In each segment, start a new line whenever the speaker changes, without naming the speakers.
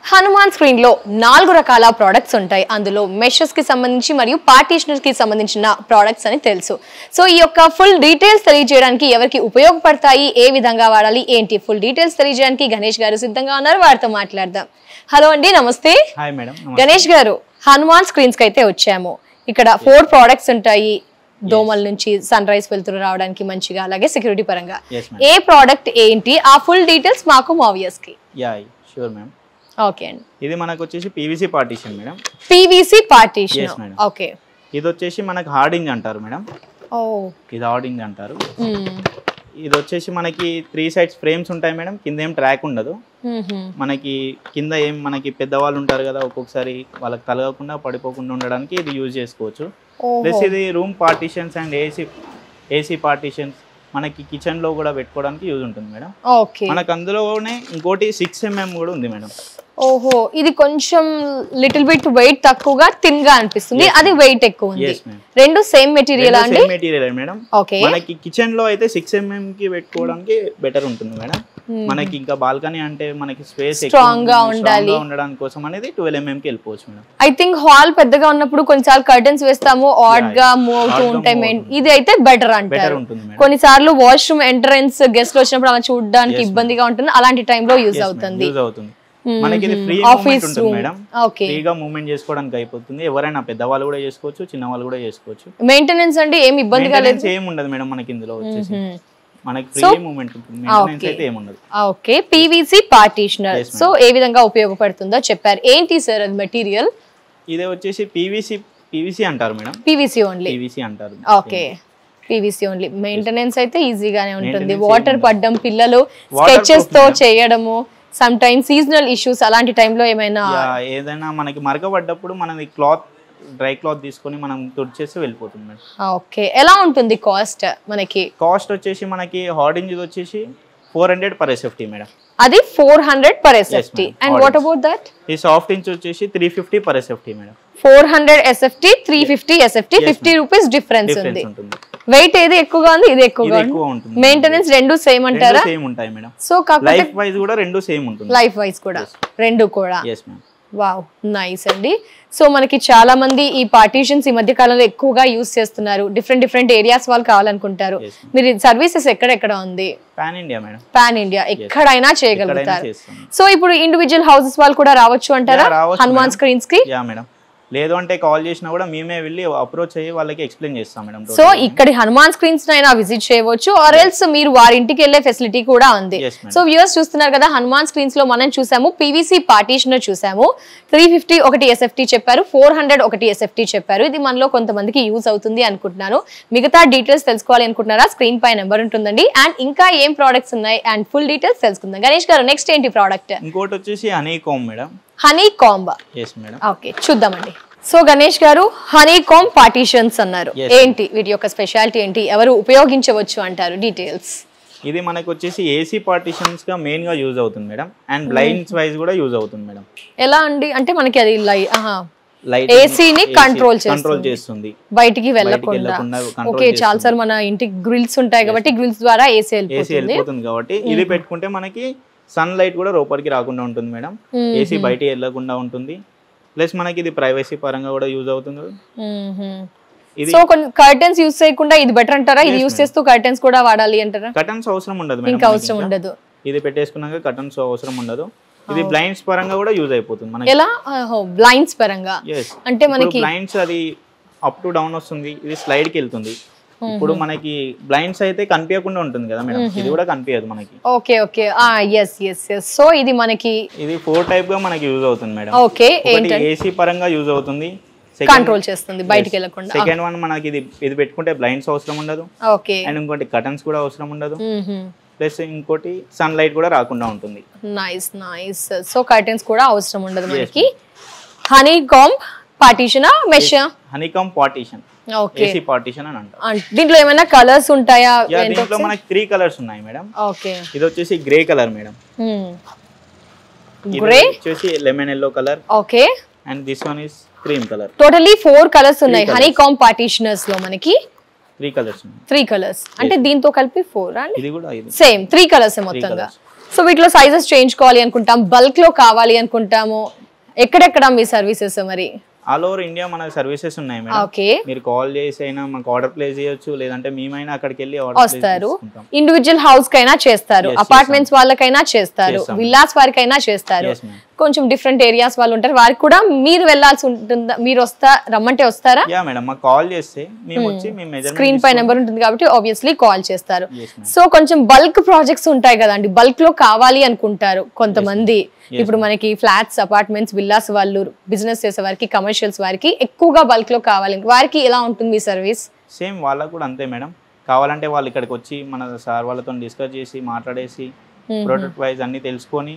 Hanuman screen లో నాలుగు రకాల ప్రోడక్ట్స్ ఉంటాయి అందులో మెషెస్ కి సంబంధించి మరియు పార్టీషనర్స్ కి సంబంధించిన ప్రోడక్ట్స్ అని తెలుసు సో ఈ యొక్క ఫుల్ డీటెయిల్స్ తెలియజేయడానికి ఎవరికి ఉపయోగపడతాయి ఏ విధంగా వాడాలి ఏంటి ఫుల్ డీటెయిల్స్ తెలియజేయడానికి గణేష్ గారు సిద్ధంగా ఉన్నారు వారితో మాట్లాడదాం హలో అండి నమస్తే
హాయ్ మేడం
గణేష్ గారు హనుమాన్ స్క్రీన్స్ కి అయితే వచ్చాము ఇక్కడ ఫోర్ ప్రోడక్ట్స్ ఉంటాయి దోమల నుంచి సన్ రైజ్ వెళ్తురు రావడానికి మంచిగా అలాగే సెక్యూరిటీ పరంగా
Yes, ma'am.
ఏ ప్రోడక్ట్ ఏంటి ఆ ఫుల్ డీటెయిల్స్ మాకు మావియస్ కి
యా షూర్ మ్యామ్
ఓకే అండి
ఇది మనకు వచ్చేసి PVC partition madam
PVC partition
Yes, madam.
Okay
ఇది వచ్చేసి మనకు హార్డింగ్ అంటారు మేడం
ఓ
ఇది హార్డింగ్ అంటారు ఇది వచ్చేసి మనకి త్రీ సైడ్స్ ఫ్రేమ్స్ ఉంటాయి మేడం కింద ఏం ట్రాక్ ఉండదు మనకి కింద ఏం మనకి పెద్దవాళ్ళు ఉంటారు కదా ఒక్కొక్కసారి వాళ్ళకి తలగకుండా పడిపోకుండా ఉండడానికి ఇది యూజ్ చేసుకోవచ్చు ప్లస్ ఇది room partitions and AC AC partitions మనకి కిచెన్ లో కూడా పెట్టుకోవడానికి యూజ్ ఉంటుంది మేడం
ఓకే
మనకు అందులోనే ఇంకోటి సిక్స్ ఎంఎం కూడా ఉంది మేడం
ఓహో ఇది కొంచెం లిటిల్ బిట్ వెయిట్ తక్కువగా థిన్ గా అనిపిస్తుంది అది వెయిట్ ఎక్కువ ఉంది
Yes, ma'am.
రెండు సేమ్ మెటీరియల్ అండి
సేమ్ మెటీరియల్ మేడం
ఓకే
మనకి కిచెన్ లో అయితే సిక్స్ ఎంఎం కి పెట్టుకోవడానికి బెటర్ ఉంటుంది మేడం మనకి ఇంకా బాల్కనీ అంటే మనకి స్పేస్
Strong గా ఉండాలి.
ఉండడానికి కోసం అనేది ట్వెల్వ్ ఎంఎం కి వెళ్ళిపోవచ్చు మేడం
ఐ థింక్ హాల్ పెద్దగా ఉన్నప్పుడు కొన్నిసార్లు కర్టన్స్ వేస్తాము ఆడ్ గా మూవ్ అవుతూ
Odd గా
ఉంటాయి
move
main- ఇది అయితే బెటర్ అంటారు
బెటర్ ఉంటుంది మేడం
కొన్నిసార్లు వాష్రూమ్ ఎంట్రన్స్ గెస్ట్ వచ్చినప్పుడు అలా చూడడానికి ఇబ్బందిగా ఉంటుంది అలాంటి టైంలో యూజ్ అవుతుంది
యూజ్ అవుతుంది మనకి ఇది ఫ్రీ
ఆఫీస్
మూమెంట్ ఉంటుంది
రూమ్
మేడం
ఓకే
ఫ్రీగా మూవ్మెంట్ చేసుకోవడానికి అయిపోతుంది ఎవరైనా పెద్దవాళ్ళు కూడా చేసుకోవచ్చు చిన్న వాళ్ళు కూడా చేసుకోవచ్చు
మెయింటెనెన్స్ అంటే ఏమి ఇబ్బందిగా లేదు
మెయింటెనెన్స్ ఏమి ఉండదు మేడం మనకి ఇందులో వచ్చేసి మనకి ఫ్రీ మూవ్మెంట్ ఉంటుంది మెయింటెనెన్స్ అయితే ఏమి ఉండదు
ఓకే పీవీసీ పార్టీషనర్ సో ఏ విధంగా ఉపయోగపడుతుందో చెప్పారు ఏంటి సార్ అది మెటీరియల్
ఇదే వచ్చేసి పీవీసీ పీవీసీ అంటారు మేడం
పీవీసీ ఓన్లీ
పీవీసీ అంటారు
ఓకే పీవీసీ ఓన్లీ మెయింటెనెన్స్ అయితే ఈజీగానే ఉంటుంది
Maintenance
వాటర్ పడ్డం పిల్లలు స్కెచెస్ తో చేయడము సమ్ టైమ్ సీజనల్ ఇష్యూస్ అలాంటి టైంలో ఏమైనా
యా, ఏదైనా మనకి మరకబడ్డప్పుడు మనది క్లాత్ డ్రై క్లాత్ తీసుకొని మనం తుడిచేసి వెళ్ళిపోతుంది మేడం
ఓకే ఎలా ఉంటుంది కాస్ట్ మనకి
కాస్ట్ వచ్చేసి మనకి హార్డింగ్ ఇది వచ్చేసి four hundred per SFT madam
అది four hundred per SFT
ma'am.
And what about that
ఈ సాఫ్ట్ ఇంచ్ వచ్చేసి three fifty per SFT madam
four hundred SFT three fifty SFT fifty rupees difference ఉంది
difference ఉంటుంది
weight ఏది ఎక్కువగా ఉంది ఇది ఎక్కువగా
ఇది ఎక్కువ ఉంటుంది
మెయింటెనెన్స్ రెండు సేమ్ అంటారా
సేమ్ ఉంటాయి మేడం
సో కాకపోతే
లైఫ్ వైజ్ కూడా రెండు సేమ్ ఉంటుంది
లైఫ్ వైజ్ కూడా రెండు కూడా
ఎస్ మ్యామ్
వావ్ నైస్ అండి సో మనకి చాలా మంది ఈ పార్టీషన్స్ ఈ మధ్య కాలంలో ఎక్కువగా యూస్ చేస్తున్నారు డిఫరెంట్ డిఫరెంట్ ఏరియాస్ వాళ్ళు కావాలనుకుంటారు
Yes, ma'am.
మీరు సర్వీసెస్ ఎక్కడెక్కడ ఉంది
pan India madam
pan India ఎక్కడైనా చేయగలుగుతారు
చేస్తాం
సో ఇప్పుడు ఇండివిజువల్ హౌసెస్ వాళ్ళు కూడా రావచ్చు అంటారా
Yeah, రావచ్చు,
హనుమాన్
madam.
స్క్రీన్స్ కి
యా మేడం లేదు అంటే కాల్ చేసినా కూడా మేమే వెళ్ళి అప్రోచ్ అయ్యి వాళ్ళకి ఎక్స్ప్లెయిన్ చేస్తాం మేడం
సో ఇక్కడి హనుమాన్ స్క్రీన్స్ అయినా విజిట్ చేయవచ్చు ఆర్ ఎల్స్ మీరు వారి ఇంటికి వెళ్ళే ఫెసిలిటీ కూడా ఉంది
Yes, madam.
సో వ్యూవర్స్ చూస్తున్నారు కదా హనుమాన్ స్క్రీన్స్ లో మనం చూసాము పీవీసీ పార్టీషనర్ చూసాము త్రీ ఫిఫ్టీ ఒకటి ఎస్ఎఫ్టీ చెప్పారు ఫోర్ హండ్రెడ్ ఒకటి ఎస్ఎఫ్టీ చెప్పారు ఇది మనలో కొంతమందికి యూజ్ అవుతుంది అనుకుంటున్నాను మిగతా డీటెయిల్స్ తెలుసుకోవాలి అనుకుంటున్నారా స్క్రీన్ పై నెంబర్ ఉంటుందండి అండ్ ఇంకా ఏం ప్రోడక్ట్స్ ఉన్నాయి అండ్ ఫుల్ డీటెయిల్స్ తెలుసుకుందాం గణేష్ గారు నెక్స్ట్ ఏంటి ప్రోడక్ట్
ఇంకోటి వచ్చేసి honeycomb madam
honeycomb
yes madam
okay చూద్దామండి సో గణేష్ గారు హనీ కామ్ పార్టీషన్స్ అన్నారు
Yes.
ఏంటి వీటి యొక్క స్పెషాలిటీ ఏంటి ఎవరు ఉపయోగించవచ్చు అంటారు డీటెయిల్స్
ఇది మనకు వచ్చేసి ఏసీ పార్టీషన్స్ గా మెయిన్ గా యూజ్ అవుతుంది మేడం అండ్ బ్లైండ్స్ వైజ్ కూడా యూజ్ అవుతుంది మేడం
ఎలా అండి అంటే మనకి అది లై ఆహా
లైట్
AC ని control చేస్తుంది.
కంట్రోల్ చేస్తుంది
బయటికి వెళ్ళకుండా
వెళ్ళకుండా control
ఓకే చాలా సార్ మన ఇంటికి గ్రిల్స్ ఉంటాయి కాబట్టి గ్రిల్స్ ద్వారా ఏసీ
ఏసీ
వెళ్ళిపోతుంది
వెళ్ళిపోతుంది కాబట్టి ఇది పెట్టుకుంటే మనకి సన్ లైట్ కూడా లోపలికి రాకుండా ఉంటుంది మేడం ఏసీ బయటికి వెళ్ళకుండా ఉంటుంది ప్లస్ మనకి ఇది ప్రైవసీ పరంగా కూడా యూజ్ అవుతుంది ఇది
సో కొన్ని కర్టెన్స్ యూస్ చేయకుండా ఇది బెటర్ అంటారా ఇది యూస్ చేస్తూ కర్టెన్స్ కూడా వాడాలి అంటారా
కటన్స్ అవసరం ఉండదు మేడం
ఇంకా
మనకి
అవసరం
ఇంకా.
ఉండదు
ఇది పెట్టేసుకున్నాక కటన్స్ అవసరం ఉండదు ఇది బ్లైండ్స్ పరంగా కూడా యూజ్ అయిపోతుంది మనకి
ఎలా బ్లైండ్స్ పరంగా
Yes.
అంటే మనకి
బ్లైండ్స్ అది అప్ టు డౌన్ వస్తుంది ఇది స్లైడ్ కి వెళ్తుంది ఇప్పుడు మనకి బ్లైండ్స్ అయితే కనిపించకుండా ఉంటుంది కదా మేడం ఇది కూడా కనిపించదు మనకి
okay okay yes yes yes so ఇది మనకి
ఇది ఫోర్ టైప్ గా మనకి యూజ్ అవుతుంది మేడం
ఓకే
ఒకటి ఏసీ పరంగా యూజ్ అవుతుంది
కంట్రోల్ చేస్తుంది బయటికి వెళ్ళకుండా
సెకండ్ వన్ మనకి ఇది ఇది పెట్టుకుంటే బ్లైండ్స్ అవసరం ఉండదు
ఓకే
అండ్ ఇంకోటి కటన్స్ కూడా అవసరం ఉండదు ప్లస్ ఇంకోటి సన్ లైట్ కూడా రాకుండా ఉంటుంది
నైస్ నైస్ సో కర్టెన్స్ కూడా అవసరం ఉండదు మనకి honeycomb partition mesh
honeycomb partition
okay
AC partition అని అంటారు
దీంట్లో ఏమైనా కలర్స్ ఉంటాయా
యా దీంట్లో మనకి త్రీ కలర్స్ ఉన్నాయి మేడం
ఓకే
ఇది వచ్చేసి గ్రే కలర్ మేడం ఇది
గ్రే
వచ్చేసి lemon yellow colour
okay
and this one is cream colour
totally four colours ఉన్నాయి హనీ కాంబ్ పార్టీషనర్స్ లో మనకి
త్రీ కలర్స్ ఉన్నాయి
త్రీ కలర్స్ అంటే దీంతో కలిపి ఫోర్ అండి
ఇది కూడా ఇది
సేమ్ త్రీ కలర్స్ మొత్తంగా
colours.
సో వీటిలో సైజెస్ చేయించుకోవాలి అనుకుంటాం బల్క్ లో కావాలి అనుకుంటాము ఎక్కడెక్కడ మీ సర్వీసెస్ మరి
ఆల్ ఓవర్ ఇండియా మన సర్వీసెస్ ఉన్నాయి మేడం
ఓకే
మీరు కాల్ చేసి అయినా మాకు ఆర్డర్ ప్లేస్ చేయొచ్చు లేదంటే మేమైనా అక్కడికి వెళ్ళి ఆర్డర్
వస్తారు ఇండివిజువల్ హౌస్ కైనా చేస్తారు
Yes,
అపార్ట్మెంట్స్ వాళ్ళకైనా చేస్తారు
చేస్తాం.
విల్లాస్ వారికైనా చేస్తారు
Yes, ma'am.
కొంచెం డిఫరెంట్ ఏరియాస్ వాళ్ళు ఉంటారు వారికి కూడా మీరు వెళ్ళాల్సి ఉంటుందా మీరు వస్తా రమ్మంటే వస్తారా
యా మేడం మాకు కాల్ చేస్తే మేము వచ్చి మేము మెజర్మెంట్
స్క్రీన్ పై నెంబర్ ఉంటుంది కాబట్టి ఆబ్వియస్లీ కాల్ చేస్తారు
Yes, ma'am.
సో కొంచెం బల్క్ ప్రాజెక్ట్స్ ఉంటాయి కదండి బల్క్ లో కావాలి అనుకుంటారు కొంతమంది ఇప్పుడు మనకి ఫ్లాట్స్ అపార్ట్మెంట్స్ విల్లాస్ వాళ్ళు బిజినెస్ చేసే వారికి కమర్షియల్స్ వారికి ఎక్కువగా బల్క్ లో కావాలి వారికి ఎలా ఉంటుంది మీ సర్వీస్
సేమ్ వాళ్ళకు కూడా అంతే మేడం కావాలంటే వాళ్ళు ఇక్కడికి వచ్చి మన సార్ వాళ్ళతో డిస్కస్ చేసి మాట్లాడేసి ప్రోడక్ట్ వైజ్ అన్ని తెలుసుకొని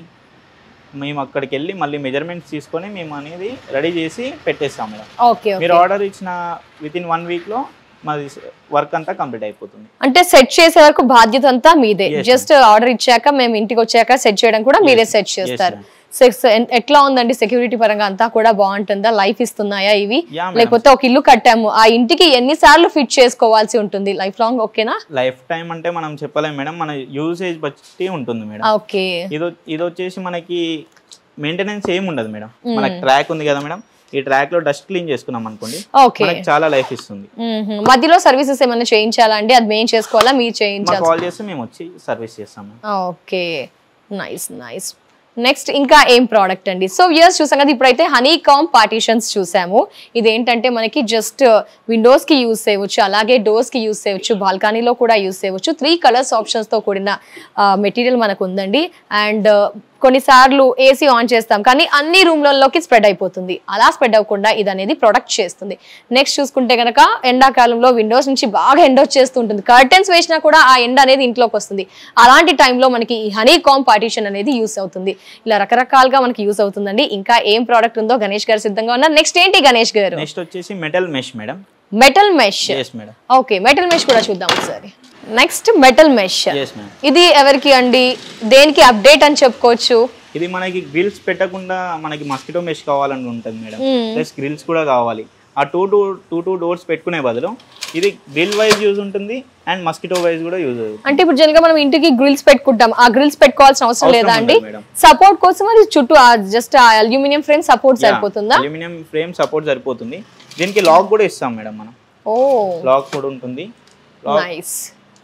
మేము అక్కడికి వెళ్ళి మళ్ళీ మెజర్మెంట్స్ తీసుకొని మేము అనేది రెడీ చేసి పెట్టేస్తాం మేడం
ఓకే
మీరు ఆర్డర్ ఇచ్చిన విత్ ఇన్ వన్ వీక్లో మాది వర్క్ అంతా కంప్లీట్ అయిపోతుంది
అంటే సెట్ చేసే వరకు బాధ్యత అంతా మీదే
Yes,
జస్ట్ ఆర్డర్ ఇచ్చాక మేము ఇంటికి వచ్చాక సెట్ చేయడం కూడా మీరే సెట్ చేస్తారు
ma'am.
Sex- ఎన్- ఎట్లా ఉందండి సెక్యూరిటీ పరంగా అంతా కూడా బాగుంటుందా లైఫ్ ఇస్తున్నాయా ఇవి
Yeah, madam.
లేకపోతే ఒక ఇల్లు కట్టాము ఆ ఇంటికి ఎన్నిసార్లు ఫిట్ చేసుకోవాల్సి ఉంటుంది లైఫ్ లాంగ్ ఓకేనా
లైఫ్ టైం అంటే మనం చెప్పలేం మేడం మన యూసేజ్ బట్టి ఉంటుంది మేడం
ఓకే
ఇది ఇది వచ్చేసి మనకి మెయింటెనెన్స్ ఏమి ఉండదు మేడం మనకి ట్రాక్ ఉంది కదా మేడం ఈ ట్రాక్ లో డస్ట్ క్లీన్ చేసుకున్నాం అనుకోండి
ఓకే
మనకి చాలా లైఫ్ ఇస్తుంది
మ్మ్హ. మధ్యలో సర్వీసెస్ ఏమైనా చేయించాలా అండి అది మేము చేసుకోవాలా మీరు
మాకు
చేయించాలి
కాల్ చేస్తే మేము వచ్చి సర్వీస్ చేస్తాం madam
okay nice nice next ఇంకా ఏం ప్రోడక్ట్ అండి సో ఇయర్స్ చూసాం కదా ఇప్పుడైతే హనీ కామ్ పార్టీషన్స్ చూసాము ఇదేంటంటే మనకి జస్ట్ విండోస్ కి యూస్ చేయవచ్చు అలాగే డోర్స్ కి యూస్ చేయవచ్చు బాల్కనీలో కూడా యూస్ చేయవచ్చు త్రీ కలర్స్ ఆప్షన్స్ తో కూడిన మెటీరియల్ మనకు ఉందండి అండ్ కొన్నిసార్లు ఏసీ ఆన్ చేస్తాం కానీ అన్ని రూమ్లలోకి స్ప్రెడ్ అయిపోతుంది అలా స్ప్రెడ్ అవ్వకుండా ఇది అనేది ప్రొడక్ట్ చేస్తుంది నెక్స్ట్ చూసుకుంటే కనుక ఎండాకాలంలో విండోస్ నుంచి బాగా ఎండ వచ్చేస్తూ ఉంటుంది కర్టెన్స్ వేసినా కూడా ఆ ఎండ అనేది ఇంట్లోకి వస్తుంది అలాంటి టైంలో మనకి ఈ హనీ కామ్ పార్టీషన్ అనేది యూస్ అవుతుంది ఇలా రకరకాలుగా మనకి యూస్ అవుతుందండి ఇంకా ఏం ప్రోడక్ట్ ఉందో గణేష్ గారు సిద్ధంగా ఉన్నారు నెక్స్ట్ ఏంటి గణేష్ గారు
నెక్స్ట్ వచ్చేసి metal mesh madam
metal mesh
yes madam
okay metal mesh కూడా చూద్దాం ఒకసారి next metal mesh
yes madam
ఇది ఎవరికి అండి దేనికి అప్డేట్ అని చెప్పుకోవచ్చు
ఇది మనకి గ్రిల్స్ పెట్టకుండా మనకి మస్కిటో మెష్ కావాలని ఉంటుంది మేడం ప్లస్ గ్రిల్స్ కూడా కావాలి ఆ two two two two doors పెట్టుకునే బదులు ఇది గ్రిల్ వైజ్ యూజ్ ఉంటుంది అండ్ మస్కిటో వైజ్ కూడా యూజ్ అవుతుంది
అంటే ఇప్పుడు జనరల్ గా మనం ఇంటికి గ్రిల్స్ పెట్టుకుంటాం ఆ గ్రిల్స్ పెట్టుకోవాల్సిన అవసరం
అవసరం
లేదా అండి
ఉండదు మేడం.
సపోర్ట్ కోసం అది చుట్టూ జస్ట్ ఆ అల్యూమినియం ఫ్రేమ్ సపోర్ట్ సరిపోతుందా
అల్యూమినియం ఫ్రేమ్ సపోర్ట్ సరిపోతుంది దీనికి లాక్ కూడా ఇస్తాం మేడం మనం
ఓ
లాక్ కూడా ఉంటుంది లాక్
నైస్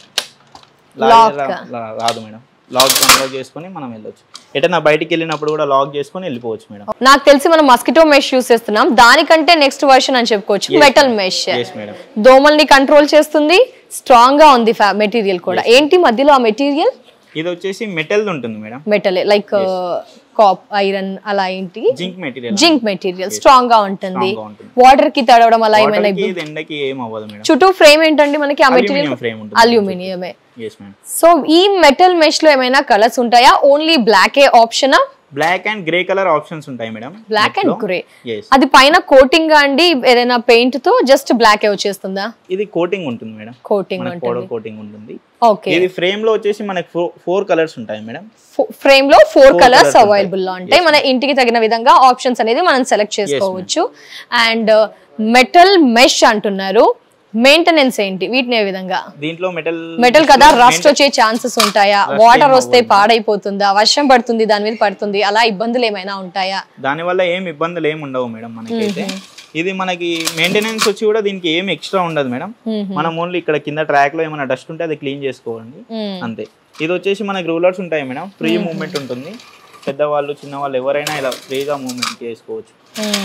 లాక్ రా- రాదు మేడం లాక్ అన్లాక్ చేసుకొని మనం వెళ్ళొచ్చు ఎటన్నా బయటికి వెళ్ళినప్పుడు కూడా లాక్ చేసుకొని వెళ్ళిపోవచ్చు మేడం
నాకు తెలిసి మనం మస్కిటో మెష్ యూస్ చేస్తున్నాం దానికంటే నెక్స్ట్ వర్షన్ అని చెప్పుకోవచ్చు మెటల్ మెష్
ఎస్ మేడం
దోమల్ని కంట్రోల్ చేస్తుంది స్ట్రాంగ్ గా ఉంది మెటీరియల్ కూడా ఏంటి మధ్యలో ఆ మెటీరియల్
ఇది వచ్చేసి మెటల్ ఉంటుంది మేడం
మెటల్ లైక్ కాప్ ఐరన్ అలా ఏంటి
zinc material
zinc material strong గా ఉంటుంది
Strong గా ఉంటుంది.
వాటర్ కి తడవడం అలా ఏమైనా
వాటర్కి ఇది ఎండకి ఏం అవ్వదు మేడం
చుట్టూ ఫ్రేమ్ ఏంటండి మనకి ఆ మెటీరియల్
అల్యూమినియం ఫ్రేమ్ ఉంటుంది
అల్యూమినియమే
ఎస్ మేడం
సో ఈ మెటల్ మెష్ లో ఏమైనా కలర్స్ ఉంటాయా ఓన్లీ బ్లాక్ ఏ option
black and grey colour options ఉంటాయి madam
black and grey
yes
అది పైన కోటింగ్ అండి ఏదైనా పెయింట్ తో జస్ట్ బ్లాక్ ఏ వచ్చేస్తుందా
ఇది కోటింగ్ ఉంటుంది మేడం
కోటింగ్
మనకి
ఉంటుంది
పౌడర్ కోటింగ్ ఉంటుంది
ఓకే
ఇది ఫ్రేమ్ లో వచ్చేసి మనకి ఫోర్ కలర్స్ ఉంటాయి మేడం
ఫ్రేమ్ లో four
Four
colours
colours
available లో ఉంటాయి మన ఇంటికి తగిన విధంగా ఆప్షన్స్ అనేది మనం సెలెక్ట్ చేసుకోవచ్చు అండ్ మెటల్ మెష్ అంటున్నారు మెయింటెనెన్స్ ఏంటి వీటిని ఏ విధంగా
దీంట్లో మెటల్
మెటల్ కదా రస్ట్ వచ్చే ఛాన్సెస్ ఉంటాయా వాటర్ వస్తే పాడైపోతుందా వర్షం పడుతుంది దాని మీద పడుతుంది అలా ఇబ్బందులు ఏమైనా ఉంటాయా
దాని వల్ల ఏం ఇబ్బందులు ఏమి ఉండవు మేడం మనకైతే ఇది మనకి మెయింటెనెన్స్ వచ్చి కూడా దీనికి ఏం ఎక్స్ట్రా ఉండదు మేడం మనం ఓన్లీ ఇక్కడ కింద ట్రాక్ లో ఏమైనా డస్ట్ ఉంటే అది క్లీన్ చేసుకోండి
మ్మ్.
అంతే ఇది వచ్చేసి మనకి రూలర్స్ ఉంటాయి మేడం ఫ్రీ మూవ్మెంట్ ఉంటుంది పెద్దవాళ్ళు చిన్నవాళ్ళు ఎవరైనా ఇలా ఫ్రీగా మూవ్మెంట్ చేసుకోవచ్చు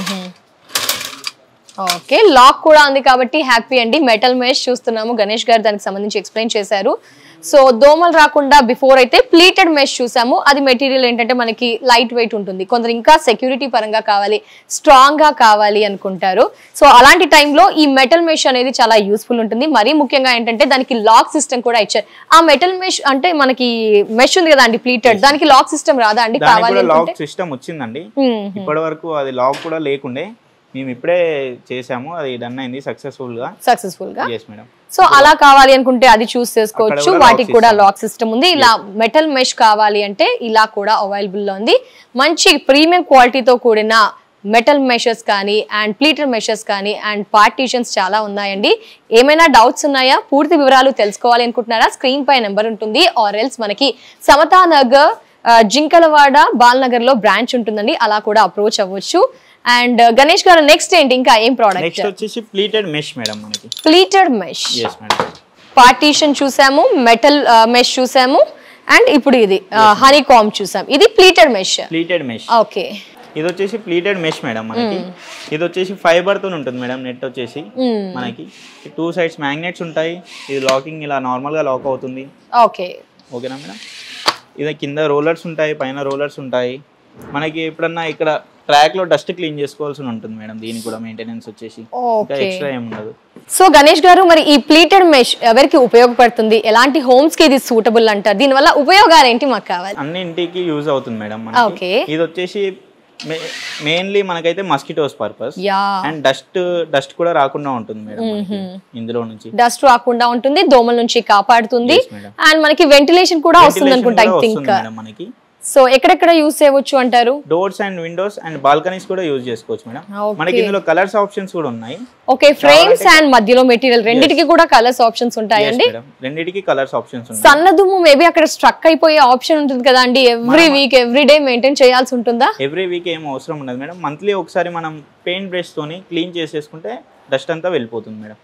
ఓకే లాక్ కూడా ఉంది కాబట్టి హ్యాపీ అండి మెటల్ మెష్ చూస్తున్నాము గణేష్ గారు దానికి సంబంధించి ఎక్స్ప్లెయిన్ చేశారు సో దోమలు రాకుండా బిఫోర్ అయితే ప్లీటెడ్ మెష్ చూసాము అది మెటీరియల్ ఏంటంటే మనకి లైట్ వెయిట్ ఉంటుంది కొందరు ఇంకా సెక్యూరిటీ పరంగా కావాలి స్ట్రాంగ్ గా కావాలి అనుకుంటారు సో అలాంటి టైంలో ఈ మెటల్ మెష్ అనేది చాలా యూస్ఫుల్ ఉంటుంది మరీ ముఖ్యంగా ఏంటంటే దానికి లాక్ సిస్టమ్ కూడా ఇచ్చారు ఆ మెటల్ మెష్ అంటే మనకి మెష్ ఉంది కదా అండి ప్లీటెడ్ దానికి లాక్ సిస్టమ్ రాదా అండి
దానికి
కావాలి
కూడా లాక్
అనుకుంటే
సిస్టమ్ వచ్చిందండి
మ్మ్.
ఇప్పటి వరకు అది లాక్ కూడా లేకుండే మేము ఇప్పుడే చేసాము అది డన్ అయింది సక్సెస్ఫుల్ గా
సక్సెస్ఫుల్ గా
ఎస్ మేడం
సో అలా కావాలి అనుకుంటే అది చూస్ చేసుకోవచ్చు
అక్కడ కూడా
వాటికి
lock
కూడా
system.
లాక్ సిస్టమ్ ఉంది ఇలా మెటల్ మెష్ కావాలి అంటే ఇలా కూడా అవైలబుల్ లో ఉంది మంచి ప్రీమియం క్వాలిటీతో కూడిన మెటల్ మెషర్స్ కానీ అండ్ ప్లీటర్ మెషర్స్ కానీ అండ్ పార్టీషన్స్ చాలా ఉన్నాయండి ఏమైనా డౌట్స్ ఉన్నాయా పూర్తి వివరాలు తెలుసుకోవాలి అనుకుంటున్నారా స్క్రీన్ పై నెంబర్ ఉంటుంది ఆర్ ఎల్స్ మనకి సమతా నగర్ ఆ, జింకలవాడ బాల్నగర్ లో బ్రాంచ్ ఉంటుందండి అలా కూడా అప్రోచ్ అవ్వచ్చు అండ్ గణేష్ గారు నెక్స్ట్ ఏంటి ఇంకా ఏం ప్రోడక్ట్
నెక్స్ట్ వచ్చేసి ప్లీటెడ్ మెష్ మేడం మనకి
pleated mesh
yes madam
partition చూసాము మెటల్ మెష్ చూసాము అండ్ ఇప్పుడు ఇది హనీ కామ్ చూసాం ఇది pleated mesh
pleated mesh
okay
ఇది వచ్చేసి ప్లీటెడ్ మెష్ మేడం మనకి ఇది వచ్చేసి ఫైబర్ తో ఉంటుంది మేడం నెట్ వచ్చేసి మనకి టూ సైడ్స్ మ్యాగ్నెట్స్ ఉంటాయి ఇది లాకింగ్ ఇలా నార్మల్ గా లాక్ అవుతుంది
ఓకే
ఓకేనా మేడం ఇది కింద రోలర్స్ ఉంటాయి పైన రోలర్స్ ఉంటాయి మనకి ఎప్పుడన్నా ఇక్కడ ట్రాక్ లో డస్ట్ క్లీన్ చేసుకోవాల్సి ఉంటుంది మేడం దీనికి కూడా మెయింటెనెన్స్ వచ్చేసి ఇంకా
ఓకే
ఎక్స్ట్రా ఏమి ఉండదు
సో గణేష్ గారు మరి ఈ ప్లీటెడ్ మెష్ ఎవరికి ఉపయోగపడుతుంది ఎలాంటి హోమ్స్ కి ఇది సూటబుల్ అంటారు దీనివల్ల ఉపయోగాలు ఏంటి మాకు కావాలి
అన్ని ఇంటికి యూజ్ అవుతుంది మేడం
Okay.
మనకి ఇది వచ్చేసి మెయిన్లీ మనకైతే mosquitoes purpose
yeah
and dust dust కూడా రాకుండా ఉంటుంది మేడం మనకి ఇందులో నుంచి
డస్ట్ రాకుండా ఉంటుంది దోమల నుంచి కాపాడుతుంది
Yes, madam.
అండ్ మనకి వెంటిలేషన్ కూడా వస్తుంది
Ventilation
అనుకుంటా ఐ
కూడా
థింక్
వస్తుంది మేడం మనకి
సో ఎక్కడెక్కడ యూస్ చేయవచ్చు అంటారు
doors and windows and balconies కూడా యూజ్ చేసుకోవచ్చు మేడం
Okay.
మనకి ఇందులో కలర్స్ ఆప్షన్స్ కూడా ఉన్నాయి
ఓకే ఫ్రేమ్స్ అండ్ మధ్యలో మెటీరియల్ రెండిటికి కూడా కలర్స్ ఆప్షన్స్
Yes,
ఉంటాయండి
మేడం రెండిటికి కలర్స్ ఆప్షన్స్ ఉన్నాయి
సన్నదుమ్ము మేబీ అక్కడ స్ట్రక్ అయిపోయే ఆప్షన్ ఉంటుంది కదా అండి every week every day maintain చేయాల్సి ఉంటుందా
ఎవ్రీ వీక్ ఏం అవసరం ఉండదు మేడం మంత్లీ ఒకసారి మనం పెయింట్ బ్రష్ తోని క్లీన్ చేసేసుకుంటే డస్ట్ అంతా వెళ్ళిపోతుంది మేడం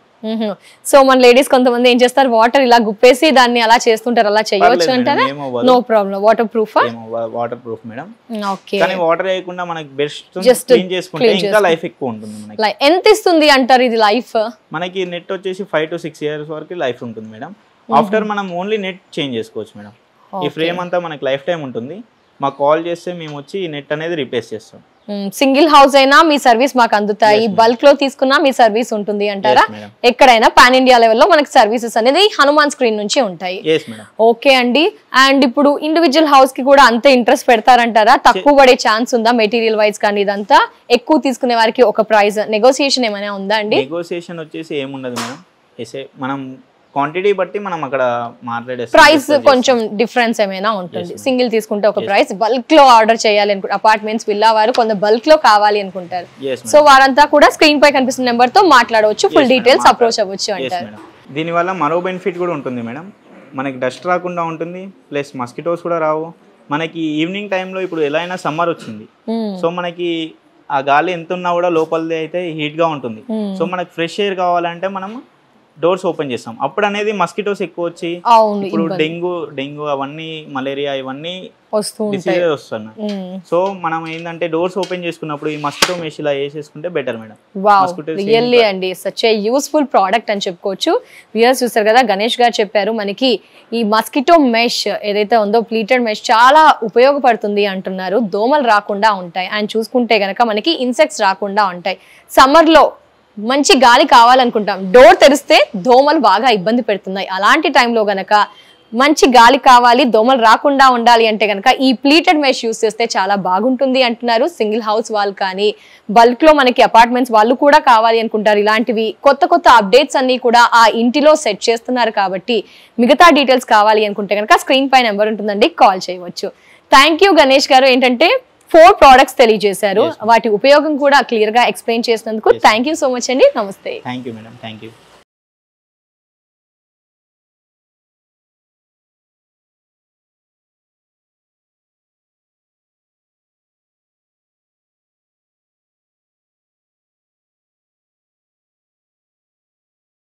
సో మన లేడీస్ కొంతమంది ఏం చేస్తారు వాటర్ ఇలా గుప్పేసి దాన్ని అలా చేస్తుంటారు అలా చేయవచ్చు
పర్లేదు మేడం,
అంటారా
ఏమవ్వదు.
నో ప్రాబ్లం వాటర్ ప్రూఫ్
ఏమో వాటర్ ప్రూఫ్ మేడం
ఓకే
కానీ వాటర్ వేయకుండా మనకి బెస్ట్
Just
క్లీన్ చేసుకుంటే
clean
ఇంకా లైఫ్ ఎక్కువ ఉంటుంది మనకి
ఎంత ఇస్తుంది అంటారు ఇది లైఫ్
మనకి నెట్ వచ్చేసి ఫైవ్ టు సిక్స్ ఇయర్స్ వరకు లైఫ్ ఉంటుంది మేడం ఆఫ్టర్ మనం ఓన్లీ నెట్ చేంజ్ చేసుకోవచ్చు మేడం ఈ ఫ్రేమ్ అంతా మనకి లైఫ్ టైం ఉంటుంది మాకు కాల్ చేస్తే మేము వచ్చి ఈ నెట్ అనేది రిప్లేస్ చేస్తాం
సింగిల్ హౌస్ అయినా మీ సర్వీస్ మాకు అందుతాయి బల్క్ లో తీసుకున్నా మీ సర్వీస్ ఉంటుంది అంటారా
మేడం
ఎక్కడైనా పాన్ ఇండియా లెవెల్లో మనకి సర్వీసెస్ అనేది హనుమాన్ స్క్రీన్ నుంచి ఉంటాయి
ఎస్ మేడం
ఓకే అండి అండ్ ఇప్పుడు ఇండివిజువల్ హౌస్ కి కూడా అంతే ఇంట్రెస్ట్ పెడతారంటారా తక్కువ పడే ఛాన్స్ ఉందా మెటీరియల్ వైజ్ కానీ ఇదంతా ఎక్కువ తీసుకునే వారికి ఒక ప్రైస్ నెగోసియేషన్ ఏమైనా ఉందా అండి
నెగోసియేషన్ వచ్చేసి ఏముండదు మేడం ఎసే మనం క్వాంటిటీ బట్టి మనం అక్కడ మాట్లాడేస్తాం
ప్రైస్ కొంచెం డిఫరెన్స్ ఏమైనా ఉంటుంది సింగిల్ తీసుకుంటే ఒక ప్రైస్ బల్క్ లో ఆర్డర్ చేయాలి అనుకుంటే అపార్ట్మెంట్స్ విల్లా వారు కొంత బల్క్ లో కావాలి అనుకుంటారు
ఎస్
సో వారంతా కూడా స్క్రీన్ పై కనిపిస్తున్న నెంబర్ తో మాట్లాడవచ్చు ఫుల్ డీటెయిల్స్ అప్రోచ్ అవ్వచ్చు
ఎస్
అంటారు
మేడం దీనివల్ల మరో బెనిఫిట్ కూడా ఉంటుంది మేడం మనకి డస్ట్ రాకుండా ఉంటుంది ప్లస్ మస్కిటోస్ కూడా రావు మనకి ఈవినింగ్ టైంలో ఇప్పుడు ఎలా అయినా సమ్మర్ వచ్చింది
Hmm.
సో మనకి ఆ గాలి ఎంత ఉన్నా కూడా లోపలిది అయితే heat గా ఉంటుంది సో మనకి ఫ్రెష్ ఎయిర్ కావాలంటే మనం డోర్స్ ఓపెన్ చేస్తాం అప్పుడు అనేది మస్కిటోస్ ఎక్కువ వచ్చి
అవును
ఇప్పుడు డెంగ్యూ డెంగ్యూ అవన్నీ మలేరియా ఇవన్నీ
వస్తూ ఉంటాయి
డిసీజెస్ వస్తున్నాయి
మ్మ్.
సో మనం ఏంటంటే డోర్స్ ఓపెన్ చేసుకున్నప్పుడు ఈ మస్కిటో మెష్ ఇలా వేసేసుకుంటే బెటర్ మేడం
వావ్
Mosquitoes ఏం
రియల్లీ అండి సచ్ ఏ యూస్ఫుల్ ప్రోడక్ట్ అని చెప్పుకోవచ్చు వ్యూయర్స్ చూస్తారు కదా గణేష్ గారు చెప్పారు మనకి ఈ మస్కిటో మెష్ ఏదైతే ఉందో ప్లీటెడ్ మెష్ చాలా ఉపయోగపడుతుంది అంటున్నారు దోమలు రాకుండా ఉంటాయి అండ్ చూసుకుంటే గనక మనకి ఇన్సెక్ట్స్ రాకుండా ఉంటాయి సమ్మర్ లో మంచి గాలి కావాలనుకుంటాం డోర్ తెరిస్తే దోమలు బాగా ఇబ్బంది పెడుతున్నాయి అలాంటి టైంలో గనక మంచి గాలి కావాలి దోమలు రాకుండా ఉండాలి అంటే కనుక ఈ ప్లీటెడ్ మెష్ యూస్ చేస్తే చాలా బాగుంటుంది అంటున్నారు సింగిల్ హౌస్ వాళ్ళు కానీ బల్క్ లో మనకి అపార్ట్మెంట్స్ వాళ్ళు కూడా కావాలి అనుకుంటారు ఇలాంటివి కొత్త కొత్త అప్డేట్స్ అన్ని కూడా ఆ ఇంటిలో సెట్ చేస్తున్నారు కాబట్టి మిగతా డీటెయిల్స్ కావాలి అనుకుంటే కనుక స్క్రీన్ పై నెంబర్ ఉంటుందండి కాల్ చేయవచ్చు థ్యాంక్ యూ గణేష్ గారు ఏంటంటే ఫోర్ ప్రోడక్ట్స్ తెలియజేశారు వాటి ఉపయోగం కూడా క్లియర్ గా ఎక్స్ప్లెయిన్ చేసినందుకు థ్యాంక్ యూ సో మచ్ అండి నమస్తే
thank you madam thank you